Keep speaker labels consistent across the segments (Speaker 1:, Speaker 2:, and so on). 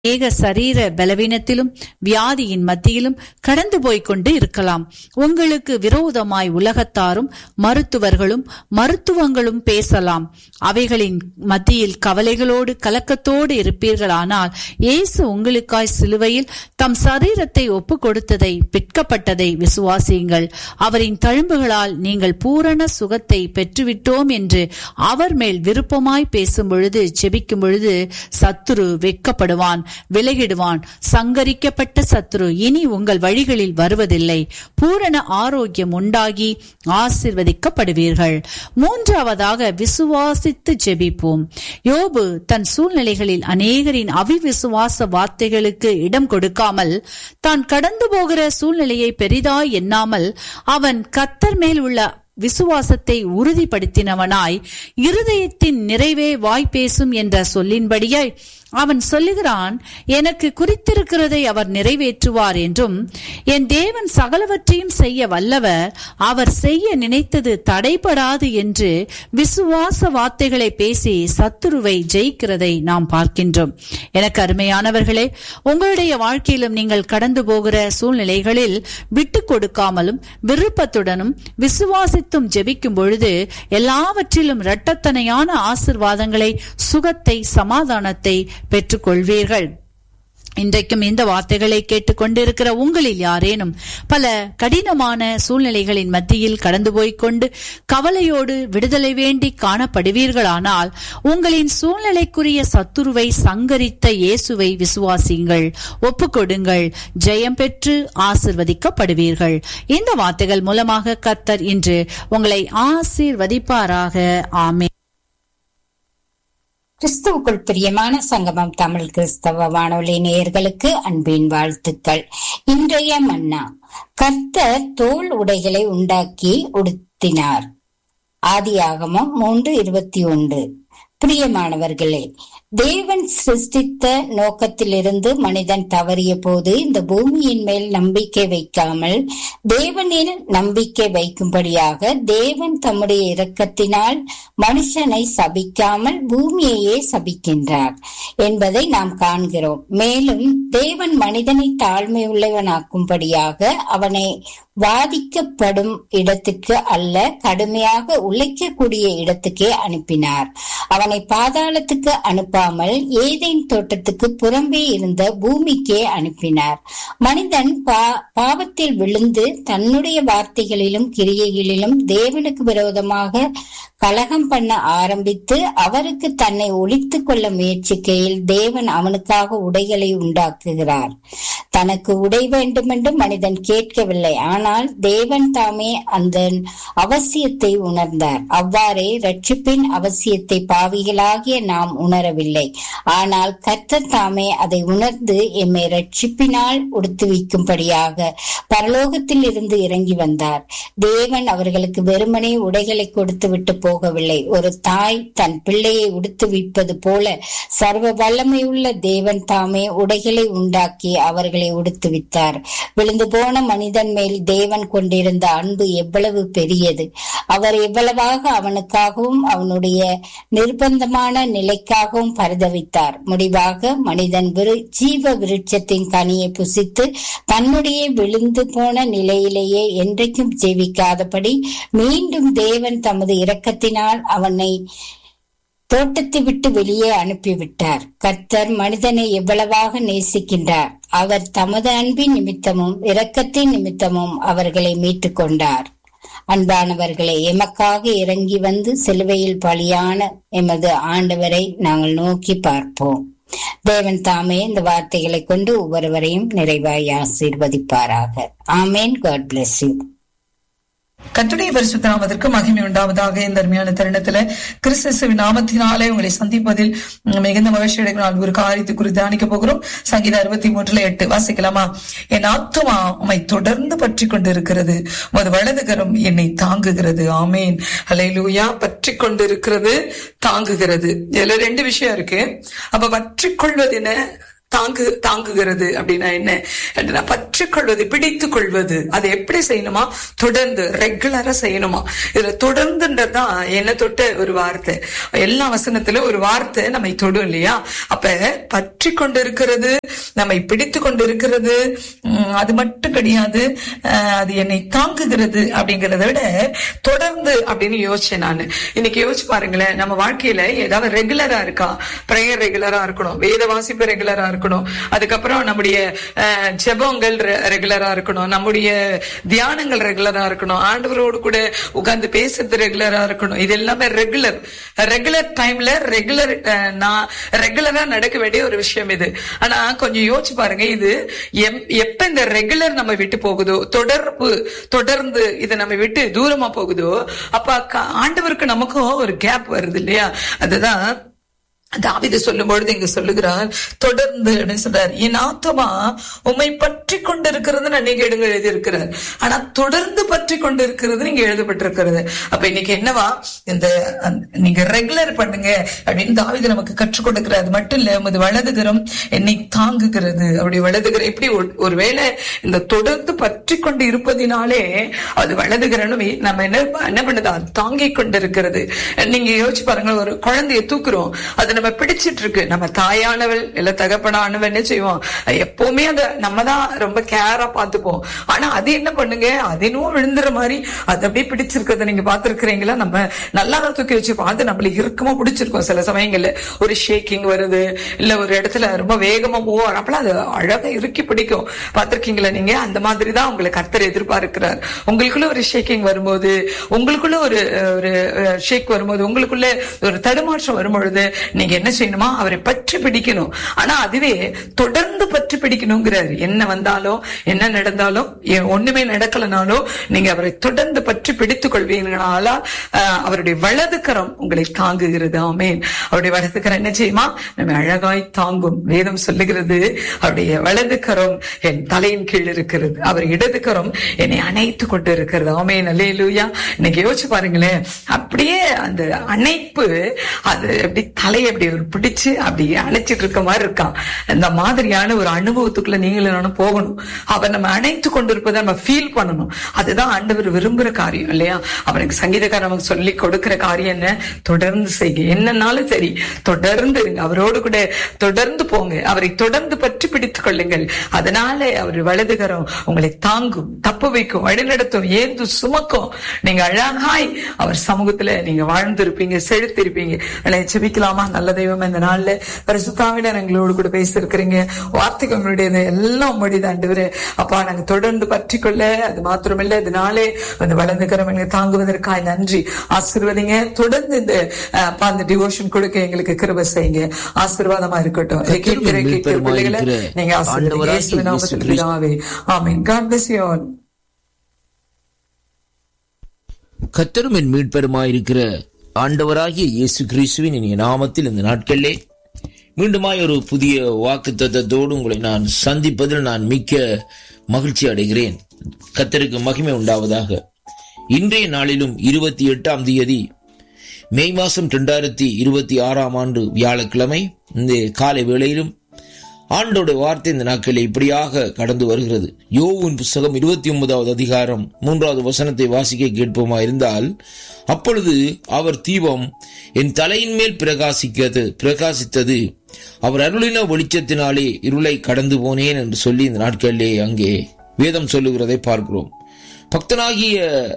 Speaker 1: ஏக சரீர பலவீனத்திலும் வியாதியின் மத்தியிலும் கடந்து போய்க் கொண்டு இருக்கலாம் உங்களுக்கு விரோதமாய் உலகத்தாரும் மருத்துவர்களும் மருத்துவங்களும் பேசலாம் அவைகளின் மத்தியில் கவலைகளோடு கலக்கத்தோடு இருப்பீர்களானால் இயேசு உங்களுக்காய் சிலுவையில் தம் சரீரத்தை ஒப்பு கொடுத்ததை விற்கப்பட்டதை விசுவாசியுங்கள் அவரின் தழும்புகளால் நீங்கள் பூரண சுகத்தை பெற்றுவிட்டோம் என்று அவர் மேல் விருப்பமாய் பேசும் பொழுது செபிக்கும் பொழுது சத்துரு வெட்கப்படுவான் விலகிடுவான் சங்கரிக்கப்பட்ட சத்துரு இனி உங்கள் வழிகளில் வருவதில்லை பூரண ஆரோக்கியம் உண்டாகி ஆசிர்வதிக்கப்படுவீர்கள் மூன்றாவதாக விசுவாசித்து ஜெபிப்போம் யோபு தன் சூழ்நிலைகளில் அநேகரின் அவிவிசுவாச வார்த்தைகளுக்கு இடம் கொடுக்காமல் தான் கடந்து போகிற சூழ்நிலையை பெரிதாய் எண்ணாமல் அவன் கத்தர் மேல் உள்ள விசுவாசத்தை உறுதிப்படுத்தினவனாய் இருதயத்தின் நிறைவே வாய் பேசும் என்ற சொல்லின்படியாய் அவன் சொல்லுகிறான் எனக்கு குறித்திருக்கிறதை அவர் நிறைவேற்றுவார் என்றும் என் தேவன் சகலவற்றையும் செய்ய வல்லவர் அவர் செய்ய நினைத்தது தடைபடாது என்று விசுவாச வார்த்தைகளை பேசி சத்துருவை ஜெயிக்கிறதை நாம் பார்க்கின்றோம் எனக்கு அருமையானவர்களே உங்களுடைய வாழ்க்கையிலும் நீங்கள் கடந்து போகிற சூழ்நிலைகளில் விட்டு கொடுக்காமலும் விருப்பத்துடனும் விசுவாசித்தும் ஜெபிக்கும் பொழுது எல்லாவற்றிலும் இரட்டத்தனையான ஆசிர்வாதங்களை சுகத்தை சமாதானத்தை பெற்றுக்கொள்வீர்கள் இன்றைக்கும் இந்த வார்த்தைகளை கேட்டுக்கொண்டிருக்கிற உங்களில் யாரேனும் பல கடினமான சூழ்நிலைகளின் மத்தியில் கடந்து போய்கொண்டு கவலையோடு விடுதலை வேண்டி காணப்படுவீர்களானால் உங்களின் சூழ்நிலைக்குரிய சத்துருவை சங்கரித்த இயேசுவை விசுவாசியுங்கள் ஒப்புக்கொடுங்கள் ஜெயம் பெற்று ஆசிர்வதிக்கப்படுவீர்கள் இந்த வார்த்தைகள் மூலமாக கத்தர் இன்று உங்களை ஆசீர்வதிப்பாராக ஆமே
Speaker 2: கிறிஸ்துவுக்குள் பிரியமான சங்கமம் தமிழ் கிறிஸ்தவ வானொலி நேயர்களுக்கு அன்பின் வாழ்த்துக்கள் இன்றைய மன்னா கர்த்தர் தோல் உடைகளை உண்டாக்கி உடுத்தினார் ஆதியாகமம் மூன்று இருபத்தி ஒன்று பிரியமானவர்களே தேவன் சிருஷ்டித்த நோக்கத்திலிருந்து மனிதன் தவறிய போது இந்த பூமியின் மேல் நம்பிக்கை வைக்காமல் தேவனில் நம்பிக்கை வைக்கும்படியாக தேவன் தம்முடைய இரக்கத்தினால் மனுஷனை சபிக்காமல் பூமியையே சபிக்கின்றார் என்பதை நாம் காண்கிறோம் மேலும் தேவன் மனிதனை தாழ்மை உள்ளவனாக்கும்படியாக அவனை வாதிக்கப்படும் இடத்துக்கு அல்ல கடுமையாக உழைக்கக்கூடிய இடத்துக்கே அனுப்பினார் அவனை பாதாளத்துக்கு அனுப்பாமல் ஏதேன் தோட்டத்துக்கு புறம்பே இருந்த பூமிக்கே அனுப்பினார் மனிதன் பா பாவத்தில் விழுந்து தன்னுடைய வார்த்தைகளிலும் கிரியைகளிலும் தேவனுக்கு விரோதமாக கலகம் பண்ண ஆரம்பித்து அவருக்கு தன்னை ஒழித்துக் கொள்ள முயற்சிக்கையில் தேவன் அவனுக்காக உடைகளை உண்டாக்குகிறார் தனக்கு உடை வேண்டுமென்று மனிதன் கேட்கவில்லை ஆனால் தேவன் தாமே அந்த அவசியத்தை உணர்ந்தார் அவ்வாறே ரட்சிப்பின் அவசியத்தை பாவிகளாகிய நாம் உணரவில்லை ஆனால் கர்த்தர் தாமே அதை உணர்ந்து எம்மை ரட்சிப்பினால் உடுத்துவிக்கும்படியாக பரலோகத்தில் இருந்து இறங்கி வந்தார் தேவன் அவர்களுக்கு வெறுமனே உடைகளை கொடுத்து விட்டு போகவில்லை ஒரு தாய் தன் பிள்ளையை உடுத்துவிப்பது போல சர்வ வல்லமையுள்ள தேவன் தாமே உடைகளை உண்டாக்கி அவர்களை உடுத்துவித்தார் விழுந்து போன மனிதன் மேல் தேவன் கொண்டிருந்த அன்பு எவ்வளவு பெரியது அவர் எவ்வளவாக அவனுக்காகவும் அவனுடைய நிர்பந்தமான நிலைக்காகவும் பரிதவித்தார் முடிவாக மனிதன் விரு ஜீவ விருட்சத்தின் கனியை புசித்து தன்னுடைய விழுந்து போன நிலையிலேயே என்றைக்கும் ஜீவிக்காதபடி மீண்டும் தேவன் தமது இரக்கத்தினால் அவனை தோட்டத்தை விட்டு வெளியே அனுப்பிவிட்டார் கர்த்தர் மனிதனை எவ்வளவாக நேசிக்கின்றார் அவர் தமது அன்பின் நிமித்தமும் இரக்கத்தின் நிமித்தமும் அவர்களை மீட்டுக் கொண்டார் அன்பானவர்களை எமக்காக இறங்கி வந்து சிலுவையில் பலியான எமது ஆண்டவரை நாங்கள் நோக்கி பார்ப்போம் தேவன் தாமே இந்த வார்த்தைகளை கொண்டு ஒவ்வொருவரையும் நிறைவாய் ஆசீர்வதிப்பாராக ஆமேன் காட் பிளஸ் யூ
Speaker 3: கத்துடைய பரிசுத்தநாமத்திற்கு மகிமை உண்டாவதாக இந்த அருமையான தருணத்துல கிறிஸ்துவின் நாமத்தினாலே உங்களை சந்திப்பதில் மிகுந்த மகிழ்ச்சி அடைகிற ஒரு காரியத்தை குறித்து தியானிக்க போகிறோம் சங்கீத அறுபத்தி மூன்றுல எட்டு வாசிக்கலாமா என் ஆத்துமா உமை தொடர்ந்து பற்றி கொண்டிருக்கிறது உமது வலதுகரம் என்னை தாங்குகிறது ஆமேன் அலையிலூயா பற்றி கொண்டிருக்கிறது தாங்குகிறது இதுல ரெண்டு விஷயம் இருக்கு அப்ப பற்றி கொள்வது என்ன தாங்கு தாங்குகிறது அப்படின்னா என்ன அப்படின்னா பற்றிக் கொள்வது பிடித்துக் கொள்வது அதை எப்படி செய்யணுமா தொடர்ந்து ரெகுலரா செய்யணுமா இதுல தொடர்ந்துன்றதுதான் என்ன தொட்ட ஒரு வார்த்தை எல்லா வசனத்துல ஒரு வார்த்தை நம்மை தொடும் இல்லையா அப்ப பற்றி கொண்டு இருக்கிறது நம்மை பிடித்து கொண்டு இருக்கிறது உம், அது மட்டும் கிடையாது அஹ், அது என்னை தாங்குகிறது அப்படிங்கறத விட தொடர்ந்து அப்படின்னு யோசிச்சேன் நான் இன்னைக்கு யோசிச்சு பாருங்களேன் நம்ம வாழ்க்கையில ஏதாவது ரெகுலரா இருக்கா பிரேயர் ரெகுலரா இருக்கணும் வேத வாசிப்பு ரெகுலரா இருக்கணும் அதுக்கப்புறம் நம்முடைய அஹ், ஜெபங்கள் ரெகுலரா இருக்கணும் நம்முடைய தியானங்கள் ரெகுலரா இருக்கணும் ஆண்டவரோடு கூட உட்கார்ந்து பேசுறது ரெகுலரா இருக்கணும் இது எல்லாமே ரெகுலர் ரெகுலர் டைம்ல ரெகுலர் நான் ரெகுலரா நடக்க வேண்டிய ஒரு விஷயம் இது ஆனா கொஞ்சம் யோசிச்சு பாருங்க இது எம்- எப்ப இந்த ரெகுலர் நம்ம விட்டு போகுதோ தொடர்பு தொடர்ந்து இது நம்ம விட்டு தூரமா போகுதோ அப்ப க- ஆண்டவருக்கு நமக்கும் ஒரு கேப் வருது இல்லையா அதுதான் தாவிது சொல்லும் பொழுது இங்க சொல்லுகிறார் தொடர்ந்து அப்படின்னு சொல்றார் என் ஆத்மா உம்மை பற்றி கொண்டிருக்கிறது நீங்க எடுங்க எழுதியிருக்கிறார் ஆனா தொடர்ந்து பற்றி கொண்டிருக்கிறது நீங்க எழுதப்பட்டிருக்கிறது அப்ப இன்னைக்கு என்னவா இந்த அந்த- நீங்க ரெகுலர் பண்ணுங்க அப்படின்னு தாவிது நமக்கு கற்றுக் கொடுக்கிறார் அது மட்டும் இல்ல உமது வலதுகரம் என்னை தாங்குகிறது அப்படி வலதுகரம் எப்படி ஒரு- ஒருவேளை இந்த தொடர்ந்து பற்றி கொண்டு இருப்பதினாலே அது வலதுகரனும் நம்ம என்ன என்ன பண்ணுது அது தாங்கிக் கொண்டிருக்கிறது நீங்க யோசிச்சு பாருங்க ஒரு குழந்தைய தூக்குறோம் அது நம்ம பிடிச்சிட்டு இருக்கு நம்ம தாயானவள் இல்ல தகப்பனானவள் என்ன செய்வோம் எப்பவுமே அதை நம்ம தான் ரொம்ப கேரா பார்த்துப்போம் ஆனா அது என்ன பண்ணுங்க அது என்னவோ விழுந்துற மாதிரி அது அப்படியே பிடிச்சிருக்கிறத நீங்க பார்த்திருக்கிறீங்களா நம்ம நல்லா தான் தூக்கி வச்சு பார்த்து நம்மளுக்கு இறுக்கமா பிடிச்சிருக்கோம் சில சமயங்கள்ல ஒரு ஷேக்கிங் வருது இல்ல ஒரு இடத்துல ரொம்ப வேகமா மூவ் அப்பலாம் அது அழகா இறுக்கி பிடிக்கும் பார்த்திருக்கீங்களா நீங்க அந்த மாதிரி தான் உங்களை கர்த்தர் எதிர்பார்க்கிறார் உங்களுக்குள்ள ஒரு ஷேக்கிங் வரும்போது உங்களுக்குள்ள ஒரு ஒரு ஷேக் வரும்போது உங்களுக்குள்ள ஒரு தடுமாற்றம் வரும்பொழுது நீங்க என்ன செய்யணுமா அவரை பற்றி பிடிக்கணும் ஆனா அதுவே தொடர்ந்து பற்றி பிடிக்கணுங்கிறாரு என்ன வந்தாலும் என்ன நடந்தாலும் எ- ஒண்ணுமே நடக்கலனாலும் நீங்க அவரை தொடர்ந்து பற்றி பிடித்துக் கொள்வீங்கனாலா அஹ், அவருடைய வலது கரம் உங்களை தாங்குகிறது ஆமேன் அவருடைய வலது கரம் என்ன செய்யுமா நம்ம அழகாய் தாங்கும் வேதம் சொல்லுகிறது அவருடைய வலது கரம் என் தலையின் கீழ் இருக்கிறது அவர் இடது கரம் என்னை அணைத்து கொண்டு இருக்கிறது ஆமேன் அல்லேலூயா இன்னைக்கு யோசிச்சு பாருங்களேன் அப்படியே அந்த அணைப்பு அது அப்படி தலையை அப்படி ஒரு பிடிச்சு அப்படி அணைச்சிட்டு இருக்க மாதிரி இருக்கான் இந்த மாதிரியான ஒரு அனுபவத்துக்குள்ள நீங்களும் நானும் போகணும் அவர் நம்ம அணைத்து கொண்டிருப்பதை நம்ம ஃபீல் பண்ணணும் அதுதான் ஆண்டவர் விரும்புற காரியம் இல்லையா அவனுக்கு சங்கீதக்காரன் நமக்கு சொல்லி கொடுக்கிற காரியம் என்ன தொடர்ந்து செய்க என்னன்னாலும் சரி தொடர்ந்து இருங்க அவரோடு கூட தொடர்ந்து போங்க அவரை தொடர்ந்து பற்றி பிடித்துக் கொள்ளுங்கள் அதனால அவர் வலதுகரம் உங்களை தாங்கும் தப்பு வைக்கும் வழிநடத்தும் ஏந்து சுமக்கும் நீங்க அழகாய் அவர் சமூகத்துல நீங்க வாழ்ந்திருப்பீங்க செழித்திருப்பீங்க இல்லை செபிக்கலாமா நல்ல தெய்வம் இந்த நாள்ல பரிசுத்தாவினர் எங்களோடு கூட பேசியிருக்கிறீங்க வார்த்தைகள் உங்களுடைய எல்லாம் முடியுது ஆண்டவரே அப்பா நாங்க தொடர்ந்து பற்றி கொள்ள அது மாத்திரமில்ல இதனாலே அந்த வளர்ந்துக்கிறோம் எங்களை தாங்குவதற்காய் நன்றி ஆசீர்வதிங்க தொடர்ந்து இந்த அஹ், அப்பா அந்த டிவோஷன் கொடுக்க எங்களுக்கு கிருபை செய்யுங்க ஆசீர்வாதமா இருக்கட்டும் இதை கேட்கிற கேட்கிற பிள்ளைகளை நீங்க ஆசீர்வதிங்க இயேசுவின் நாமத்தில் பிதாவே ஆமென் God bless you all
Speaker 4: கத்தரும் என் மீட்பெருமாயிருக்கிற ஆண்டவராகிய இயேசு கிறிஸ்துவின் இனிய நாமத்தில் இந்த நாட்களிலே மீண்டுமாய் ஒரு புதிய வாக்கு தத்தத்தோடு உங்களை நான் சந்திப்பதில் நான் மிக்க மகிழ்ச்சி அடைகிறேன் கத்தருக்கு மகிமை உண்டாவதாக இன்றைய நாளிலும் இருபத்தி எட்டாம் தேதி மே மாசம் இரண்டாயிரத்தி இருபத்தி ஆறாம் ஆண்டு வியாழக்கிழமை இந்த காலை வேளையிலும் ஆண்டோட வார்த்தை இந்த நாட்களில் இப்படியாக கடந்து வருகிறது யோவின் புஸ்தகம் இருபத்தி ஒன்பதாவது அதிகாரம் மூன்றாவது வசனத்தை வாசிக்க கேட்போமா இருந்தால் அப்பொழுது அவர் தீபம் என் தலையின் மேல் பிரகாசிக்கிறது பிரகாசித்தது அவர் அருளின வெளிச்சத்தினாலே இருளை கடந்து போனேன் என்று சொல்லி இந்த நாட்களிலே அங்கே வேதம் சொல்லுகிறதை பார்க்கிறோம் பக்தனாகிய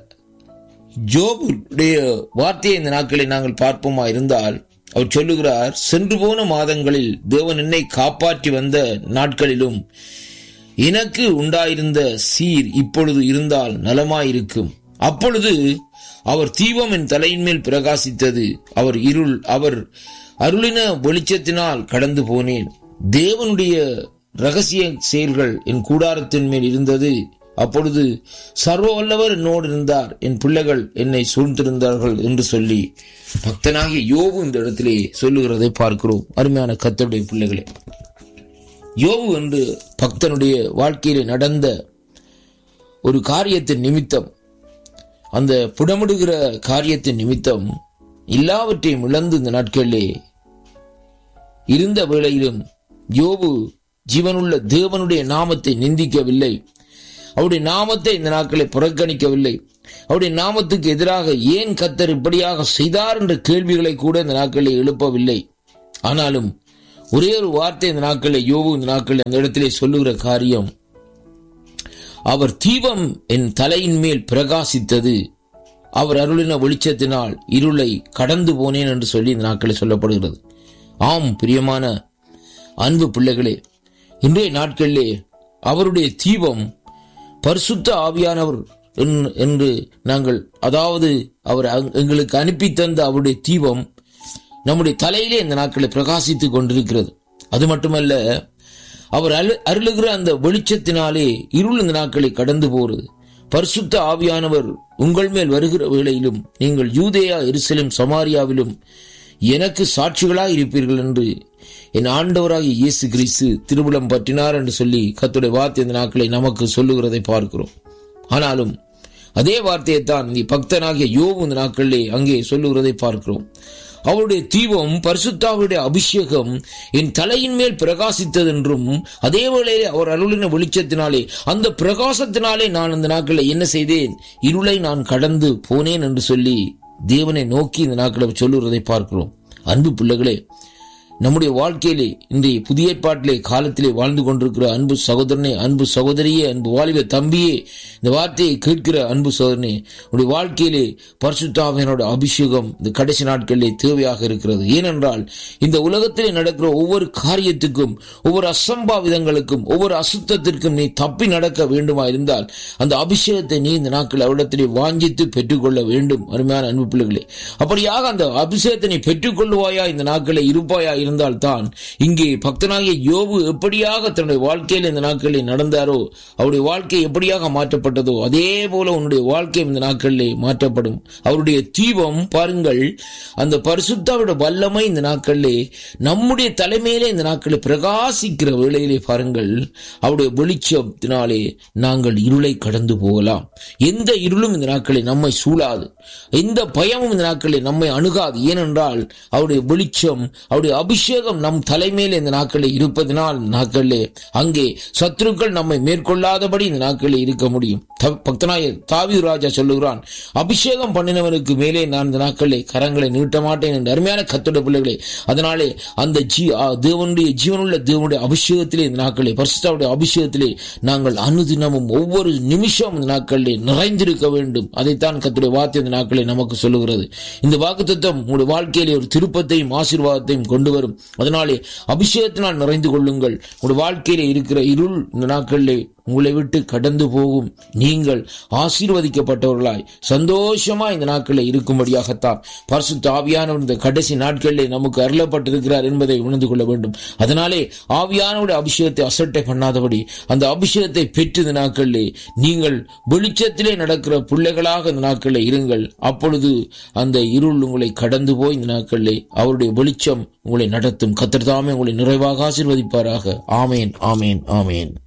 Speaker 4: ஜோபுடைய வார்த்தையை இந்த நாட்களை நாங்கள் பார்ப்போமா இருந்தால் அவர் சொல்லுகிறார் சென்று போன மாதங்களில் தேவன் என்னை காப்பாற்றி வந்த நாட்களிலும் எனக்கு உண்டாயிருந்த சீர் இப்பொழுது இருந்தால் நலமாயிருக்கும் அப்பொழுது அவர் தீபம் என் தலையின் மேல் பிரகாசித்தது அவர் இருள் அவர் அருளின வெளிச்சத்தினால் கடந்து போனேன் தேவனுடைய ரகசிய செயல்கள் என் கூடாரத்தின் மேல் இருந்தது அப்பொழுது சர்வ வல்லவர் என்னோடு இருந்தார் என் பிள்ளைகள் என்னை சூழ்ந்திருந்தார்கள் என்று சொல்லி பக்தனாகிய யோபு இந்த இடத்திலே சொல்லுகிறதை பார்க்கிறோம் அருமையான கத்தருடைய பிள்ளைகளே யோபு என்று பக்தனுடைய வாழ்க்கையிலே நடந்த ஒரு காரியத்தின் நிமித்தம் அந்த புடமிடுகிற காரியத்தின் நிமித்தம் எல்லாவற்றையும் இழந்து இந்த நாட்களிலே இருந்த வேளையிலும் யோபு ஜீவனுள்ள தேவனுடைய நாமத்தை நிந்திக்கவில்லை அவருடைய நாமத்தை இந்த நாட்களை புறக்கணிக்கவில்லை அவருடைய நாமத்துக்கு எதிராக ஏன் கத்தர் இப்படியாக செய்தார் என்ற கேள்விகளை கூட இந்த நாட்களில் எழுப்பவில்லை ஆனாலும் ஒரே ஒரு வார்த்தை இந்த நாட்களில் யோபு இந்த நாட்களில் அந்த இடத்திலே சொல்லுகிற காரியம் அவர் தீபம் என் தலையின் மேல் பிரகாசித்தது அவர் அருளின வெளிச்சத்தினால் இருளை கடந்து போனேன் என்று சொல்லி இந்த நாட்களில் சொல்லப்படுகிறது ஆம் பிரியமான அன்பு பிள்ளைகளே இன்றைய நாட்களிலே அவருடைய தீபம் பரிசுத்த ஆவியானவர் என்- என்று நாங்கள் அதாவது அவர் அங்- எங்களுக்கு அனுப்பி தந்த அவருடைய தீபம் நம்முடைய தலையிலே இந்த நாட்களில் பிரகாசித்துக் கொண்டிருக்கிறது அது மட்டுமல்ல அவர் அரு- அருளுகிற அந்த வெளிச்சத்தினாலே இருள் இந்த நாட்களை கடந்து போகிறது பரிசுத்த ஆவியானவர் உங்கள் மேல் வருகிற வேளையிலும் நீங்கள் யூதேயா எருசலேம் சமாரியாவிலும் எனக்கு சாட்சிகளாய் இருப்பீர்கள் என்று என் ஆண்டவராகிய இயேசு கிறிஸ்து திருவிழம் பற்றினார் என்று சொல்லி கர்த்தருடைய வார்த்தை இந்த நாட்களை நமக்கு சொல்லுகிறதை பார்க்கிறோம் ஆனாலும் அதே வார்த்தையைத்தான் நீ பக்தனாகிய யோபு இந்த நாட்களிலே அங்கே சொல்லுகிறதை பார்க்கிறோம் அவருடைய தீபம் பரிசுத்தாவுடைய அபிஷேகம் என் தலையின் மேல் பிரகாசித்தது என்றும் அதே வேளையிலே அவர் அருளின வெளிச்சத்தினாலே அந்த பிரகாசத்தினாலே நான் அந்த நாட்களில் என்ன செய்தேன் இருளை நான் கடந்து போனேன் என்று சொல்லி தேவனை நோக்கி இந்த நாட்களை சொல்லுகிறதை பார்க்கிறோம் அன்பு பிள்ளைகளே நம்முடைய வாழ்க்கையிலே இன்றைய புதிய ஏற்பாட்டிலே காலத்திலே வாழ்ந்து கொண்டிருக்கிற அன்பு சகோதரனே அன்பு சகோதரியே அன்பு வாலிப தம்பியே இந்த வார்த்தையை கேட்கிற அன்பு சகோதரனே உடைய வாழ்க்கையிலே பரிசுத்தாவியனோட அபிஷேகம் இந்த கடைசி நாட்களிலே தேவையாக இருக்கிறது ஏனென்றால் இந்த உலகத்திலே நடக்கிற ஒவ்வொரு காரியத்துக்கும் ஒவ்வொரு அசம்பாவிதங்களுக்கும் ஒவ்வொரு அசுத்தத்திற்கும் நீ தப்பி நடக்க வேண்டுமா இருந்தால் அந்த அபிஷேகத்தை நீ இந்த நாட்கள் அவரிடத்திலே வாஞ்சித்து பெற்றுக்கொள்ள வேண்டும் அருமையான அன்பு பிள்ளைகளே அப்படியாக அந்த அபிஷேகத்தை நீ பெற்றுக்கொள்வாயா இந்த நாட்களில் இருப்பாயா இருந்தால் தான் இங்கே பக்தனாகிய யோபு எப்படியாக தன்னுடைய வாழ்க்கையில் இந்த நாட்களில் நடந்தாரோ அவருடைய வாழ்க்கை எப்படியாக மாற்றப்பட்டதோ அதே போல உன்னுடைய வாழ்க்கை இந்த நாட்களிலே மாற்றப்படும் அவருடைய தீபம் பாருங்கள் அந்த பரிசுத்தாவோட வல்லமை இந்த நாட்களிலே நம்முடைய தலைமையிலே இந்த நாட்களில் பிரகாசிக்கிற வேளையிலே பாருங்கள் அவருடைய வெளிச்சத்தினாலே நாங்கள் இருளை கடந்து போகலாம் எந்த இருளும் இந்த நாட்களில் நம்மை சூழாது எந்த பயமும் இந்த நாட்களில் நம்மை அணுகாது ஏனென்றால் அவருடைய வெளிச்சம் அவருடைய அபிஷேகம் நம் தலைமையில் இந்த நாட்களில் இருப்பதனால் இந்த நாட்களிலே அங்கே சத்துருக்கள் நம்மை மேற்கொள்ளாதபடி இந்த நாட்களில் இருக்க முடியும் த- பக்தனாய தாவி ராஜா சொல்லுகிறான் அபிஷேகம் பண்ணினவனுக்கு மேலே நான் இந்த நாட்களிலே கரங்களை நீட்ட மாட்டேன் என்று அருமையான கத்தோட பிள்ளைகளே அதனாலே அந்த ஜீ ஆ, தேவனுடைய ஜீவனுள்ள தேவனுடைய அபிஷேகத்திலே இந்த நாட்களிலே பரிசுத்தாவுடைய அபிஷேகத்திலே நாங்கள் அனுதினமும் ஒவ்வொரு நிமிஷம் இந்த நாட்களிலே நிறைந்திருக்க வேண்டும் அதைத்தான் கத்துடைய வார்த்தை இந்த நாட்களிலே நமக்கு சொல்லுகிறது இந்த வாக்குத்தத்தம் உங்களுடைய வாழ்க்கையிலே ஒரு திருப்பத்தையும் ஆசீர்வாதத்தையும் கொண்டு வரும் அதனாலே அபிஷேகத்தினால் நிறைந்து கொள்ளுங்கள் உங்களுடைய வாழ்க்கையிலே இருக்கிற இருள் இந்த நாட்களிலே உங்களை விட்டு கடந்து போகும் நீங்கள் ஆசீர்வதிக்கப்பட்டவர்களாய் சந்தோஷமா இந்த நாட்களில் இருக்கும்படியாகத்தான் பரிசுத்த ஆவியானவர் இந்த கடைசி நாட்களிலே நமக்கு அருளப்பட்டிருக்கிறார் என்பதை உணர்ந்து கொள்ள வேண்டும் அதனாலே ஆவியானவருடைய அபிஷேகத்தை அசட்டை பண்ணாதபடி அந்த அபிஷேகத்தை பெற்று இந்த நாட்களிலே நீங்கள் வெளிச்சத்திலே நடக்கிற பிள்ளைகளாக இந்த நாட்களில் இருங்கள் அப்பொழுது அந்த இருள் உங்களை கடந்து போய் இந்த நாட்களிலே அவருடைய வெளிச்சம் உங்களை நடத்தும் கத்திரதாமே உங்களை நிறைவாக ஆசீர்வதிப்பாராக ஆமேன் ஆமேன் ஆமேன்